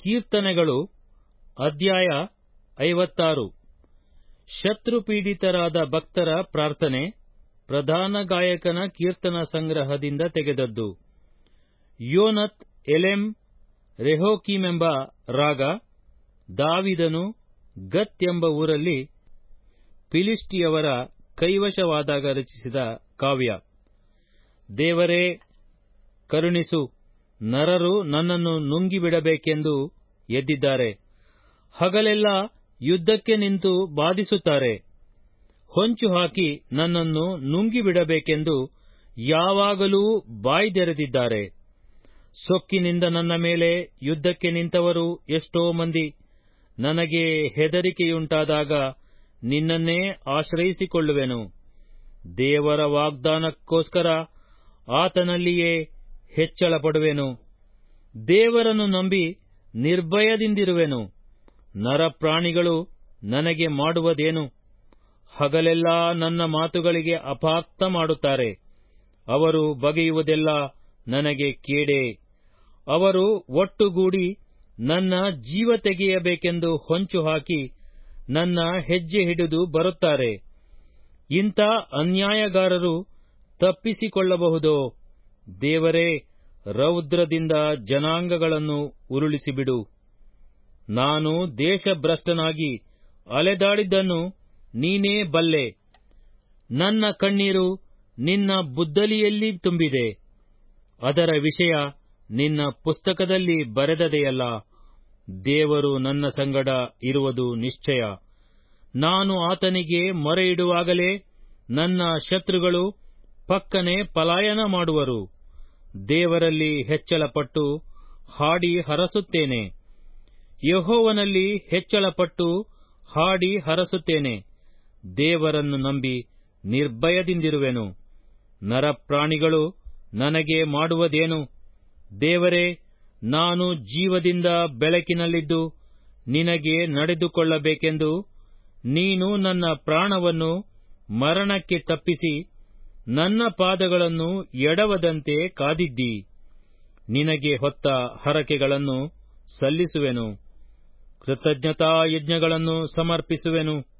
ಕೀರ್ತನೆಗಳು ಅಧ್ಯಾಯ ಐವತ್ತಾರು ಶತ್ರುಪೀಡಿತರಾದ ಭಕ್ತರ ಪ್ರಾರ್ಥನೆ ಪ್ರಧಾನ ಗಾಯಕನ ಕೀರ್ತನ ಸಂಗ್ರಹದಿಂದ ತೆಗೆದದ್ದು ಯೋನತ್ ಎಲೆಮ್ ರೆಹೋಕೀಮೆಂಬ ರಾಗ ದಾವಿದನು ಗತ್ ಎಂಬ ಊರಲ್ಲಿ ಫಿಲಿಷ್ಟಿಯವರ ಕೈವಶವಾದಾಗ ರಚಿಸಿದ ಕಾವ್ಯ ದೇವರೇ ಕರುಣಿಸು ನರರು ನನ್ನನ್ನು ನುಂಗಿಬಿಡಬೇಕೆಂದು ಎದ್ದಿದ್ದಾರೆ ಹಗಲೆಲ್ಲ ಯುದ್ಧಕ್ಕೆ ನಿಂತು ಬಾಧಿಸುತ್ತಾರೆ ಹೊಂಚು ಹಾಕಿ ನನ್ನನ್ನು ನುಂಗಿಬಿಡಬೇಕೆಂದು ಯಾವಾಗಲೂ ಬಾಯ್ದೆರೆದಿದ್ದಾರೆ ಸೊಕ್ಕಿನಿಂದ ನನ್ನ ಮೇಲೆ ಯುದ್ಧಕ್ಕೆ ನಿಂತವರು ಎಷ್ಟೋ ಮಂದಿ ನನಗೆ ಹೆದರಿಕೆಯುಂಟಾದಾಗ ನಿನ್ನನ್ನೇ ಆಶ್ರಯಿಸಿಕೊಳ್ಳುವೆನು ದೇವರ ವಾಗ್ದಾನಕ್ಕೋಸ್ಕರ ಆತನಲ್ಲಿಯೇ ಹೆಚ್ಚಳ ಪಡುವೆನು ದೇವರನ್ನು ನಂಬಿ ನಿರ್ಭಯದಿಂದಿರುವೆನು ನರಪ್ರಾಣಿಗಳು ನನಗೆ ಮಾಡುವುದೇನು ಹಗಲೆಲ್ಲ ನನ್ನ ಮಾತುಗಳಿಗೆ ಅಪಾರ್ಥ ಮಾಡುತ್ತಾರೆ ಅವರು ಬಗೆಯುವುದೆಲ್ಲ ನನಗೆ ಕೇಡೇ ಅವರು ಒಟ್ಟುಗೂಡಿ ನನ್ನ ಜೀವ ತೆಗೆಯಬೇಕೆಂದು ಹೊಂಚು ಹಾಕಿ ನನ್ನ ಹೆಜ್ಜೆ ಹಿಡಿದು ಬರುತ್ತಾರೆ ಇಂಥ ಅನ್ಯಾಯಗಾರರು ತಪ್ಪಿಸಿಕೊಳ್ಳಬಹುದೋ ದೇವರೇ ರೌದ್ರದಿಂದ ಜನಾಂಗಗಳನ್ನು ಉರುಳಿಸಿಬಿಡು ನಾನು ದೇಶಭ್ರಷ್ಟನಾಗಿ ಅಲೆದಾಡಿದ್ದನ್ನು ನೀನೇ ಬಲ್ಲೆ ನನ್ನ ಕಣ್ಣೀರು ನಿನ್ನ ಬುದ್ದಲಿಯಲ್ಲಿ ತುಂಬಿದೆ ಅದರ ವಿಷಯ ನಿನ್ನ ಪುಸ್ತಕದಲ್ಲಿ ಬರೆದದೆಯಲ್ಲ ದೇವರು ನನ್ನ ಸಂಗಡ ಇರುವುದು ನಿಶ್ಚಯ ನಾನು ಆತನಿಗೆ ಮೊರೆಯಿಡುವಾಗಲೇ ನನ್ನ ಶತ್ರುಗಳು ಪಕ್ಕನೆ ಪಲಾಯನ ಮಾಡುವರು ದೇವರಲ್ಲಿ ಹೆಚ್ಚಳಪಟ್ಟು ಹಾಡಿ ಹರಸುತ್ತೇನೆ ಯಹೋವನಲ್ಲಿ ಹೆಚ್ಚಳಪಟ್ಟು ಹಾಡಿ ಹರಸುತ್ತೇನೆ ದೇವರನ್ನು ನಂಬಿ ನಿರ್ಭಯದಿಂದಿರುವೆನು ನರಪ್ರಾಣಿಗಳು ನನಗೆ ಮಾಡುವುದೇನು ದೇವರೇ ನಾನು ಜೀವದಿಂದ ಬೆಳಕಿನಲ್ಲಿದ್ದು ನಿನಗೆ ನಡೆದುಕೊಳ್ಳಬೇಕೆಂದು ನೀನು ನನ್ನ ಪ್ರಾಣವನ್ನು ಮರಣಕ್ಕೆ ತಪ್ಪಿಸಿ ನನ್ನ ಪಾದಗಳನ್ನು ಎಡವದಂತೆ ಕಾದಿದ್ದಿ ನಿನಗೆ ಹೊತ್ತ ಹರಕೆಗಳನ್ನು ಸಲ್ಲಿಸುವೆನು ಕೃತಜ್ಞತಾ ಯಜ್ಞಗಳನ್ನು ಸಮರ್ಪಿಸುವೆನು